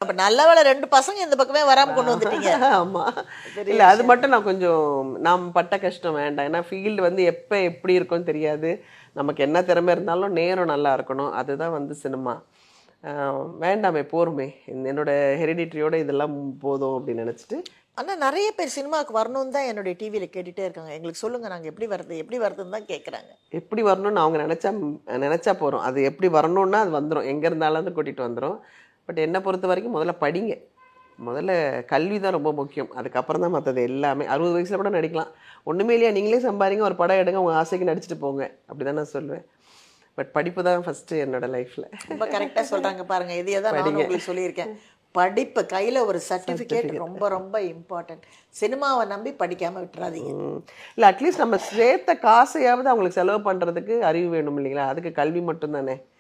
அப்ப நல்ல வேளை ரெண்டு பசங்க இந்த பக்கமே வராம கொண்டு வந்துட்டீங்க ஆமா இல்ல அது மட்டும் நான் கொஞ்சம் நாம் பட்ட கஷ்டம் வேண்டாம் ஏன்னா ஃபீல்டு வந்து எப்ப எப்படி இருக்கும்னு தெரியாது நமக்கு என்ன திறமை இருந்தாலும் நேரம் நல்லா இருக்கணும் அதுதான் வந்து சினிமா வேண்டாமே போருமே என்னோட ஹெரிடிட்ரியோட இதெல்லாம் போதும் அப்படின்னு நினைச்சிட்டு ஆனா நிறைய பேர் சினிமாவுக்கு வரணும்னு தான் என்னுடைய டிவியில கேட்டுட்டே இருக்காங்க எங்களுக்கு சொல்லுங்க நாங்க எப்படி வருது எப்படி வருதுன்னு தான் கேக்குறாங்க எப்படி வரணும்னு அவங்க நினைச்சா நினைச்சா போறோம் அது எப்படி வரணும்னா அது வந்துடும் எங்க இருந்தாலும் அது கூட்டிட்டு வந்துடும் பட் என்னை பொறுத்த வரைக்கும் முதல்ல படிங்க முதல்ல கல்வி தான் ரொம்ப முக்கியம் அதுக்கப்புறம் தான் மற்றது எல்லாமே அறுபது வயசுல கூட நடிக்கலாம் ஒண்ணுமே இல்லையா நீங்களே சம்பாதிங்க ஒரு படம் எடுங்க உங்க ஆசைக்கு நடிச்சிட்டு போங்க அப்படிதான் நான் சொல்லுவேன் பட் படிப்பு தான் ஃபர்ஸ்ட் என்னோட லைஃப்ல ரொம்ப கரெக்டா சொல்றாங்க பாருங்க இதையே தான் நானும் உங்களுக்கு சொல்லியிருக்கேன் படிப்பு கையில ஒரு சர்டிபிகேட் ரொம்ப ரொம்ப இம்பார்ட்டன்ட் சினிமாவை நம்பி படிக்காம விட்டுறாதீங்க இல்லை அட்லீஸ்ட் நம்ம சேர்த்த காசையாவது அவங்களுக்கு செலவு பண்றதுக்கு அறிவு வேணும் இல்லைங்களா அதுக்கு கல்வி மட்டும் தானே